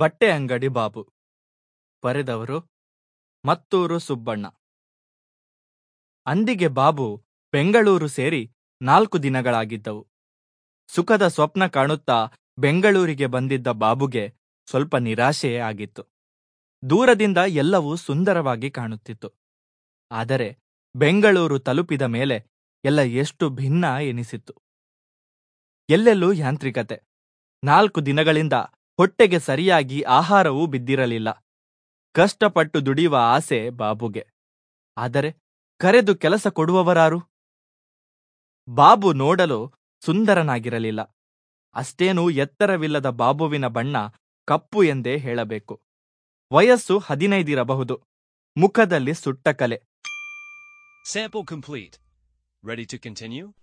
ಬಟ್ಟೆ ಅಂಗಡಿ ಬಾಬು ಬರೆದವರು ಮತ್ತೂರು ಸುಬ್ಬಣ್ಣ ಅಂದಿಗೆ ಬಾಬು ಬೆಂಗಳೂರು ಸೇರಿ ನಾಲ್ಕು ದಿನಗಳಾಗಿದ್ದವು ಸುಖದ ಸ್ವಪ್ನ ಕಾಣುತ್ತಾ ಬೆಂಗಳೂರಿಗೆ ಬಂದಿದ್ದ ಬಾಬುಗೆ ಸ್ವಲ್ಪ ನಿರಾಶೆಯೇ ಆಗಿತ್ತು ದೂರದಿಂದ ಎಲ್ಲವೂ ಸುಂದರವಾಗಿ ಕಾಣುತ್ತಿತ್ತು ಆದರೆ ಬೆಂಗಳೂರು ತಲುಪಿದ ಮೇಲೆ ಎಲ್ಲ ಎಷ್ಟು ಭಿನ್ನ ಎನಿಸಿತ್ತು ಎಲ್ಲೆಲ್ಲೂ ಯಾಂತ್ರಿಕತೆ ನಾಲ್ಕು ದಿನಗಳಿಂದ ಹೊಟ್ಟೆಗೆ ಸರಿಯಾಗಿ ಆಹಾರವೂ ಬಿದ್ದಿರಲಿಲ್ಲ ಕಷ್ಟಪಟ್ಟು ದುಡಿಯುವ ಆಸೆ ಬಾಬುಗೆ ಆದರೆ ಕರೆದು ಕೆಲಸ ಕೊಡುವವರಾರು ಬಾಬು ನೋಡಲು ಸುಂದರನಾಗಿರಲಿಲ್ಲ ಅಷ್ಟೇನೂ ಎತ್ತರವಿಲ್ಲದ ಬಾಬುವಿನ ಬಣ್ಣ ಕಪ್ಪು ಎಂದೇ ಹೇಳಬೇಕು ವಯಸ್ಸು ಹದಿನೈದಿರಬಹುದು ಮುಖದಲ್ಲಿ ಸುಟ್ಟ ಕಲೆ Sample complete. Ready to continue?